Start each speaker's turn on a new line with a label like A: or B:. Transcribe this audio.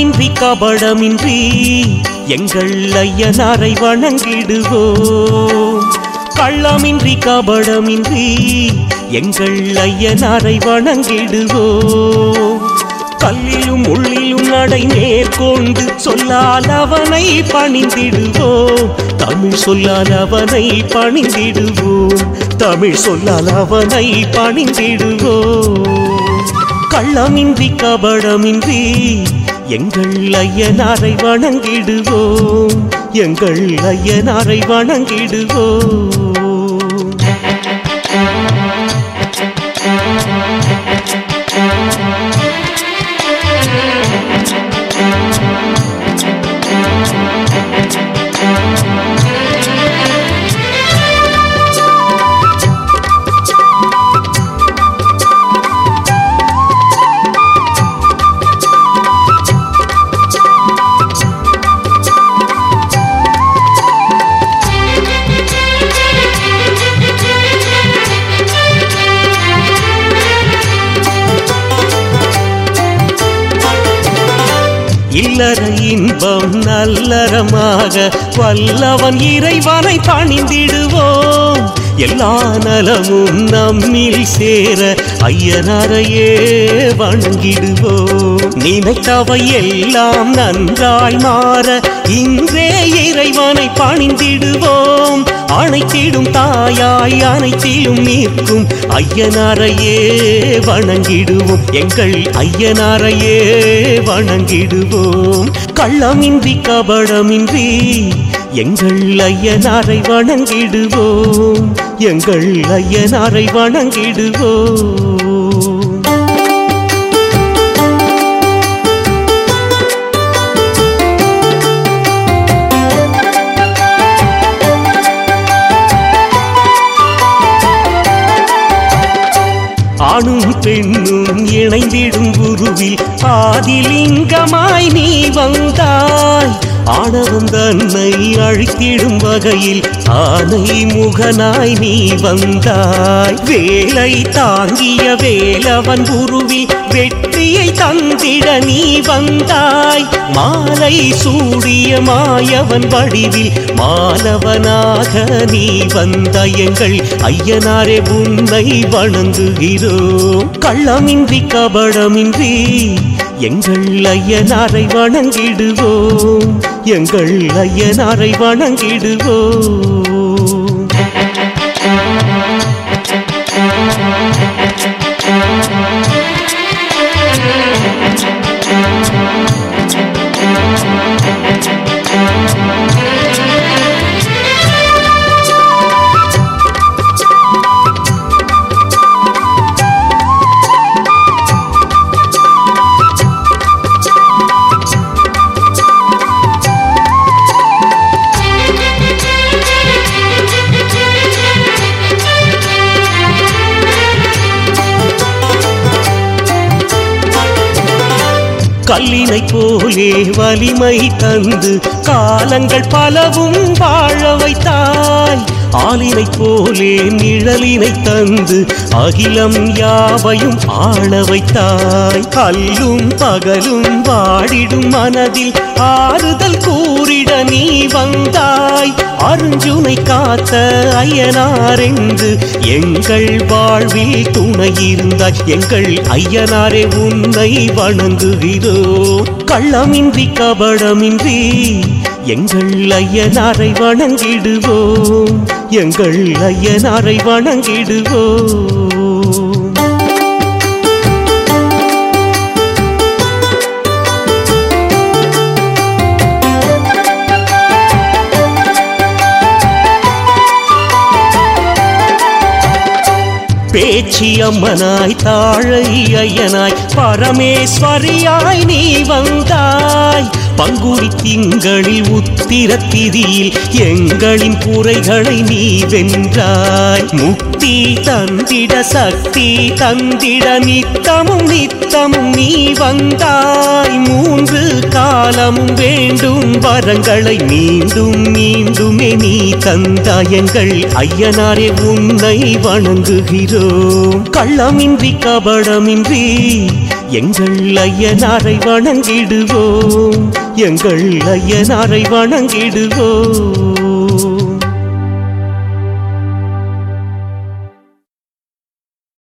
A: கள்ளமின்றி கபடமின்றி எங்கள் ஐயனாரை வணங்கிடுவோம் கள்ளமின்றி கபடமின்றி எங்கள் ஐயனாரை வணங்கிடுவோம் கல்லிலும் உள்ளிலும் நடை மேற்கொண்டு சொல்லால் அவனை பணிந்திடுவோம் தமிழ் சொல்லால் அவனை பணிந்திடுவோம் தமிழ் சொல்லால் அவனை பணிந்திடுவோம் கள்ளமின்றி கபடமின்றி எங்கள் ஐயனாரை வணங்கிடுவோம் எங்கள் ஐயனாரை வணங்கிடுவோம் இல்லற இன்பம் நல்லறமாக வல்லவன் இறைவனை பணிந்திடுவோம் எல்லா நலமும் நம்மில் சேர ஐயனரையே வணங்கிடுவோம் நினைத்தவை எல்லாம் நன்றாய் மாற இன்றே இறைவனை பணிந்திடுவோம் அனைத்திடும் தாயாய் அனைத்திலும் நிற்கும் ஐயனாரையே வணங்கிடுவோம் எங்கள் ஐயனாரையே வணங்கிடுவோம் கள்ளமின்றி கபடமின்றி எங்கள் ஐயனாரை வணங்கிடுவோம் எங்கள் ஐயனாரை வணங்கிடுவோம் ஆணும் பெண்ணும் இணைந்திடும் குருவில் ஆதிலிங்கமாய் நீ வந்தாய் ஆணவம் தன்னை அழித்திடும் வகையில் ஆனை முகனாய் நீ வந்தாய் வேலை தாங்கிய வேலவன் குருவில் வெற்றியை தந்திட நீ வந்தாய் மாலை சூடிய மாயவன் வடிவில் மாலவனாக நீ வந்தாய் எங்கள் ஐயனாரே உன்னை வணங்குகிறோம் கள்ளமின்றி கபடமின்றி எங்கள் ஐயனாரை வணங்கிடுவோம் எங்கள் ஐயனாரை வணங்கிடுவோம் கல்லினை போலே வலிமை தந்து காலங்கள் பலவும் வாழ வைத்தாய் ஆலினை போலே நிழலினை தந்து அகிலம் யாவையும் ஆள வைத்தாய் கல்லும் பகலும் வாடிடும் மனதில் ஆறுதல் கூறிட நீ வந்தாய் அருஞ்சுனை காத்த ஐயனாரென்று எங்கள் வாழ்வில் துணை இருந்தாய் எங்கள் ஐயனாரே உன்னை வணங்குகிறோம் கள்ளமின்றி கபடமின்றி எங்கள் ஐயனாரை வணங்கிடுவோம் எங்கள் ஐயனாரை வணங்கிடுவோம் பேச்சி அம்மனாய் தாழை ஐயனாய் பரமேஸ்வரியாய் நீ வந்தாய் பங்குனி திங்களில் உத்திர திதியில் எங்களின் குறைகளை நீ வென்றாய் முக்தி தந்திட சக்தி தந்திட நித்தமும் நித்தமும் நீ வந்தாய் மூன்று காலமும் வேண்டும் வரங்களை மீண்டும் மீண்டுமே நீ தந்தாயங்கள் ஐயனாரே உன்னை வணங்குகிறோம் கள்ளமின்றி கபடமின்றி எங்கள் ஐயனாரை வணங்கிடுவோம் எங்கள் ஐயனாரை வணங்கிடுவோம்